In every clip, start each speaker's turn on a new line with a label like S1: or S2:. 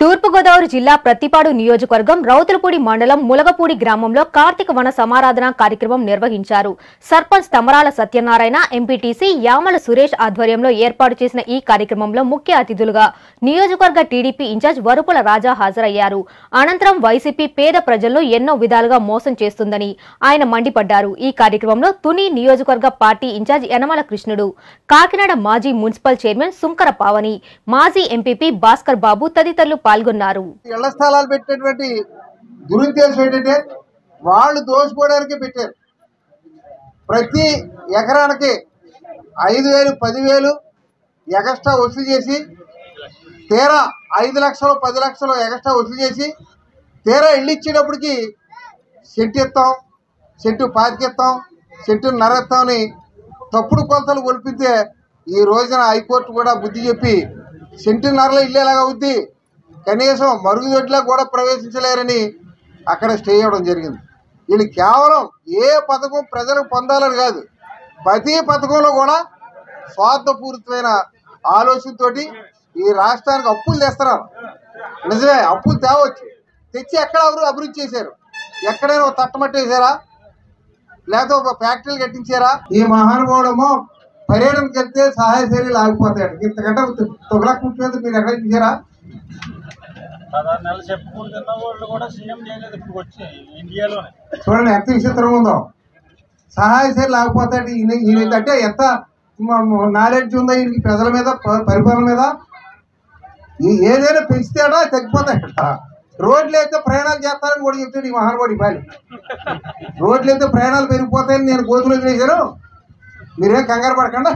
S1: తూర్పుగోదావరి జిల్లా ప్రత్తిపాడు నియోజకవర్గం రౌతులపూడి మండలం ములగపూడి గ్రామంలో కార్తీక వన సమారాధన కార్యక్రమం నిర్వహించారు సర్పంచ్ తమరాల సత్యనారాయణ ఎంపీటీసీ యామల సురేష్ ఆధ్వర్యంలో ఏర్పాటు చేసిన ఈ కార్యక్రమంలో ముఖ్య అతిథులుగా నియోజకవర్గ టీడీపీ ఇన్ఛార్జ్ వరుపుల రాజా హాజరయ్యారు అనంతరం వైసీపీ పేద ప్రజలను ఎన్నో విధాలుగా మోసం చేస్తుందని ఆయన మండిపడ్డారు ఈ కార్యక్రమంలో తుని నియోజకవర్గ పార్టీ ఇన్ఛార్జ్ యనమల కృష్ణుడు కాకినాడ మాజీ మున్సిపల్ చైర్మన్ సుంకర పావని మాజీ ఎంపీపీ భాస్కర్ బాబు తదితరులు పాల్గొన్నారు
S2: ఇళ్ల స్థలాలు పెట్టినటువంటి దురుద్దేశం ఏంటంటే వాళ్ళు దోచుకోవడానికి పెట్టారు ప్రతి ఎకరానికి ఐదు వేలు పదివేలు ఎగస్ట్రా వసూలు చేసి తీరా ఐదు లక్షలు పది లక్షలు ఎగస్ట్రా వసూలు చేసి తీరా ఇల్లు ఇచ్చేటప్పటికి సెంటు ఇస్తాం సెంటు పాతికిస్తాం సెంటు నరెత్తామని తప్పుడు కొలతలు కొలిపితే ఈ రోజున హైకోర్టు కూడా బుద్ధి చెప్పి సెంటున్నరలో ఇల్లు ఎలాగ అవుద్ది కనీసం మరుగుదొడ్లో కూడా ప్రవేశించలేరని అక్కడ స్టే చేయడం జరిగింది వీళ్ళు కేవలం ఏ పథకం ప్రజలకు పొందాలని కాదు ప్రతి పథకంలో కూడా స్వార్థపూరితమైన ఆలోచనతోటి ఈ రాష్ట్రానికి అప్పులు తెస్తున్నారు నిజమే అప్పులు తేవచ్చు తెచ్చి ఎక్కడ ఎవరు అభివృద్ధి చేశారు ఎక్కడైనా ఒక తట్టమట్టి వేసారా లేకపోతే ఒక ఫ్యాక్టరీలు కట్టించారా ఈ మహానుభావుడేమో పర్యటనకి వెళ్తే సహాయ చర్యలు ఆగిపోతాయి ఇంతకంటే తొగలక ముఖ్యమంత్రి మీరు ఎక్కడ చూసారా
S3: పదహారు నెలలు చెప్పుకుంటున్న వాళ్ళు కూడా సీఎం చేయలేదు ఇప్పుడు వచ్చి ఇండియాలోనే
S2: చూడండి ఎంత విచిత్రం ఉందో సహాయ చర్యలు ఆగిపోతాయి ఈయన ఈయన అంటే ఎంత నాలెడ్జ్ ఉందో ఈయనకి ప్రజల మీద ప- పరిపాలన మీద ఈ- ఏదైనా పెంచితేడా తగ్గిపోతాయట రోడ్లు అయితే ప్రయాణాలు చేస్తారని కూడా చెప్తాడు ఈ మహానుభావుడు ఇవ్వాలి రోడ్లు అయితే ప్రయాణాలు పెరిగిపోతాయని నేను గోతులు వదిలేశాను మీరేం కంగారు పడకుండా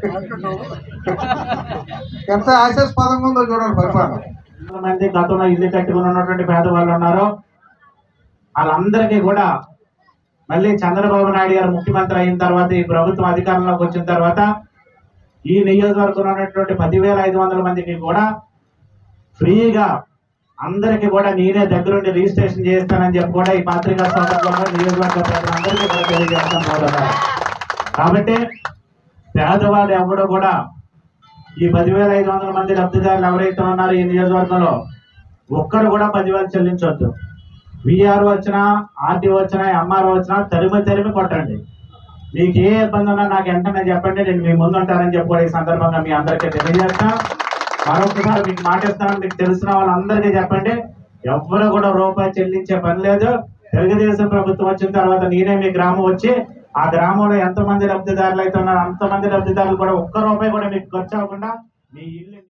S2: ఎంత ఆశాస్పదంగా ఉందో చూడండి పరిపాలన
S4: మంది గతంలో ఇల్లు కట్టుకుని ఉన్నటువంటి పేదవాళ్ళు ఉన్నారు వాళ్ళందరికీ కూడా మళ్ళీ చంద్రబాబు నాయుడు గారు ముఖ్యమంత్రి అయిన తర్వాత ఈ ప్రభుత్వం అధికారంలోకి వచ్చిన తర్వాత ఈ నియోజకవర్గంలో ఉన్నటువంటి పదివేల ఐదు వందల మందికి కూడా ఫ్రీగా అందరికీ కూడా నేనే దగ్గరుండి రిజిస్ట్రేషన్ చేస్తానని చెప్పి కూడా ఈ పత్రికా సందర్భంగా నియోజకవర్గ ప్రజలందరికీ కూడా తెలియజేస్తాం పోతున్నారు కాబట్టి పేదవాడు ఎవడు కూడా ఈ పదివేల ఐదు వందల మంది లబ్ధిదారులు ఎవరైతే ఉన్నారో ఈ నియోజకవర్గంలో ఒక్కరు కూడా పదివేలు చెల్లించవద్దు విఆర్ వచ్చినా ఆర్టీ వచ్చినా ఎంఆర్ఓ వచ్చినా తరిమి తరిమి కొట్టండి మీకు ఏ ఇబ్బంది ఉన్నా నాకు వెంటనే చెప్పండి నేను మీ ముందు ఉంటానని చెప్పి కూడా ఈ సందర్భంగా మీ అందరికీ తెలియజేస్తా మరొకసారి మీకు మాటిస్తానని మీకు తెలిసిన వాళ్ళందరికీ చెప్పండి ఎవ్వరు కూడా రూపాయి చెల్లించే పని లేదు తెలుగుదేశం ప్రభుత్వం వచ్చిన తర్వాత నేనే మీ గ్రామం వచ్చి ఆ గ్రామంలో ఎంతమంది లబ్ధిదారులు అయితే ఉన్నారో అంతమంది లబ్ధిదారులు కూడా ఒక్క రూపాయి కూడా మీకు ఖర్చు అవ్వకుండా మీ ఇల్లు